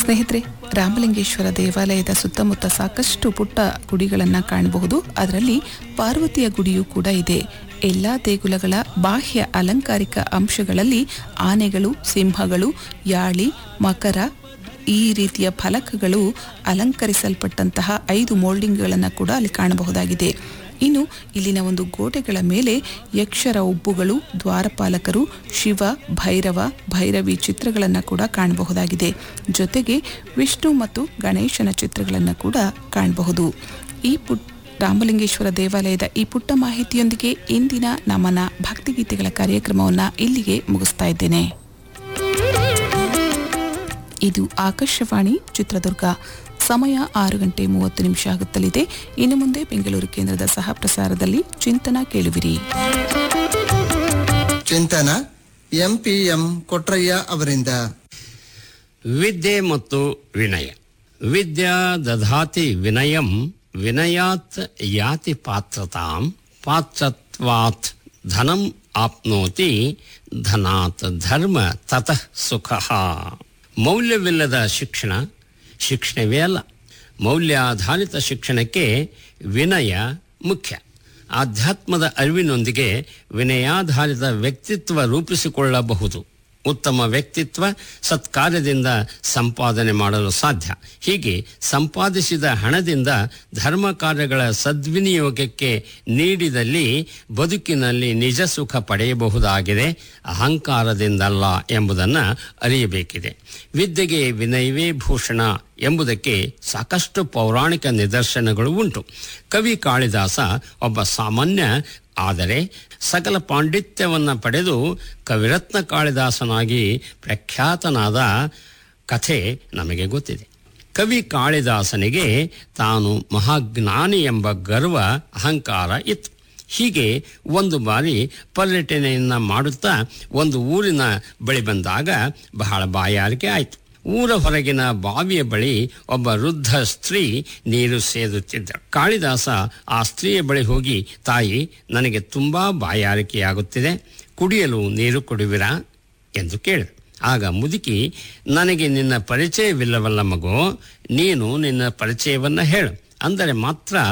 ಸ್ನೇಹಿತರೆ ರಾಮಲಿಂಗೇಶ್ವರ ದೇವಾಲಯದ ಸುತ್ತಮುತ್ತ ಸಾಕಷ್ಟು ಪುಟ್ಟ ಗುಡಿಗಳನ್ನು ಕಾಣಬಹುದು ಅದರಲ್ಲಿ ಪಾರ್ವತಿಯ ಗುಡಿಯೂ ಕೂಡ ಇದೆ ಎಲ್ಲ ದೇಗುಲಗಳ ಬಾಹ್ಯ ಅಲಂಕಾರಿಕ ಅಂಶಗಳಲ್ಲಿ ಆನೆಗಳು ಸಿಂಹಗಳು ಯಾಳಿ ಮಕರ ಈ ರೀತಿಯ ಫಲಕಗಳು ಅಲಂಕರಿಸಲ್ಪಟ್ಟಂತಹ ಐದು ಮೋಲ್ಡಿಂಗ್ಗಳನ್ನು ಕೂಡ ಅಲ್ಲಿ ಕಾಣಬಹುದಾಗಿದೆ ಇನ್ನು ಇಲ್ಲಿನ ಒಂದು ಗೋಡೆಗಳ ಮೇಲೆ ಯಕ್ಷರ ಉಬ್ಬುಗಳು ದ್ವಾರಪಾಲಕರು ಶಿವ ಭೈರವ ಭೈರವಿ ಚಿತ್ರಗಳನ್ನು ಕೂಡ ಕಾಣಬಹುದಾಗಿದೆ ಜೊತೆಗೆ ವಿಷ್ಣು ಮತ್ತು ಗಣೇಶನ ಚಿತ್ರಗಳನ್ನು ಕೂಡ ಕಾಣಬಹುದು ಈ ಪುಟ್ ರಾಮಲಿಂಗೇಶ್ವರ ದೇವಾಲಯದ ಈ ಪುಟ್ಟ ಮಾಹಿತಿಯೊಂದಿಗೆ ಇಂದಿನ ನಮನ ಭಕ್ತಿಗೀತೆಗಳ ಕಾರ್ಯಕ್ರಮವನ್ನು ಇಲ್ಲಿಗೆ ಮುಗಿಸ್ತಾ ಇದ್ದೇನೆ ಇದು ಆಕಾಶವಾಣಿ ಚಿತ್ರದುರ್ಗ ಸಮಯ ಆರು ಗಂಟೆ ಮೂವತ್ತು ನಿಮಿಷ ಆಗುತ್ತಲಿದೆ ಇನ್ನು ಮುಂದೆ ಬೆಂಗಳೂರು ಕೇಂದ್ರದ ಸಹ ಪ್ರಸಾರದಲ್ಲಿ ಚಿಂತನ ಕೇಳುವಿರಿ ಚಿಂತನ ಎಂಪಿಎಂ ಕೊಟ್ರಯ್ಯ ಅವರಿಂದ ವಿದ್ಯೆ ಮತ್ತು ವಿನಯ ವಿದ್ಯಾ ದಧಾತಿ ವಿನಯಂ ವಿನಯಾತ್ ಯಾತಿ ಪಾತ್ರತಾಂ ಪಾತ್ರತ್ವಾತ್ ಧನಂ ಆಪ್ನೋತಿ ಧನಾತ್ ಧರ್ಮ ತತಃ ಸುಖ ಮೌಲ್ಯವಿಲ್ಲದ ಶಿಕ್ಷಣ ಶಿಕ್ಷಣವೇ ಅಲ್ಲ ಮೌಲ್ಯಾಧಾರಿತ ಶಿಕ್ಷಣಕ್ಕೆ ವಿನಯ ಮುಖ್ಯ ಆಧ್ಯಾತ್ಮದ ಅರಿವಿನೊಂದಿಗೆ ವಿನಯಾಧಾರಿತ ವ್ಯಕ್ತಿತ್ವ ರೂಪಿಸಿಕೊಳ್ಳಬಹುದು ಉತ್ತಮ ವ್ಯಕ್ತಿತ್ವ ಸತ್ಕಾರ್ಯದಿಂದ ಸಂಪಾದನೆ ಮಾಡಲು ಸಾಧ್ಯ ಹೀಗೆ ಸಂಪಾದಿಸಿದ ಹಣದಿಂದ ಧರ್ಮ ಕಾರ್ಯಗಳ ಸದ್ವಿನಿಯೋಗಕ್ಕೆ ನೀಡಿದಲ್ಲಿ ಬದುಕಿನಲ್ಲಿ ನಿಜ ಸುಖ ಪಡೆಯಬಹುದಾಗಿದೆ ಅಹಂಕಾರದಿಂದಲ್ಲ ಎಂಬುದನ್ನು ಅರಿಯಬೇಕಿದೆ ವಿದ್ಯೆಗೆ ವಿನಯವೇ ಭೂಷಣ ಎಂಬುದಕ್ಕೆ ಸಾಕಷ್ಟು ಪೌರಾಣಿಕ ನಿದರ್ಶನಗಳು ಉಂಟು ಕವಿ ಕಾಳಿದಾಸ ಒಬ್ಬ ಸಾಮಾನ್ಯ ಆದರೆ ಸಕಲ ಪಾಂಡಿತ್ಯವನ್ನು ಪಡೆದು ಕವಿರತ್ನ ಕಾಳಿದಾಸನಾಗಿ ಪ್ರಖ್ಯಾತನಾದ ಕಥೆ ನಮಗೆ ಗೊತ್ತಿದೆ ಕವಿ ಕಾಳಿದಾಸನಿಗೆ ತಾನು ಮಹಾಜ್ಞಾನಿ ಎಂಬ ಗರ್ವ ಅಹಂಕಾರ ಇತ್ತು ಹೀಗೆ ಒಂದು ಬಾರಿ ಪರ್ಯಟನೆಯನ್ನು ಮಾಡುತ್ತಾ ಒಂದು ಊರಿನ ಬಳಿ ಬಂದಾಗ ಬಹಳ ಬಾಯಾರಿಕೆ ಆಯಿತು ಊರ ಹೊರಗಿನ ಬಾವಿಯ ಬಳಿ ಒಬ್ಬ ವೃದ್ಧ ಸ್ತ್ರೀ ನೀರು ಸೇದುತ್ತಿದ್ದ ಕಾಳಿದಾಸ ಆ ಸ್ತ್ರೀಯ ಬಳಿ ಹೋಗಿ ತಾಯಿ ನನಗೆ ತುಂಬಾ ಬಾಯಾರಿಕೆಯಾಗುತ್ತಿದೆ ಕುಡಿಯಲು ನೀರು ಕೊಡುವಿರಾ ಎಂದು ಕೇಳಿದ ಆಗ ಮುದುಕಿ ನನಗೆ ನಿನ್ನ ಪರಿಚಯವಿಲ್ಲವಲ್ಲ ಮಗು ನೀನು ನಿನ್ನ ಪರಿಚಯವನ್ನು ಹೇಳು ಅಂದರೆ ಮಾತ್ರ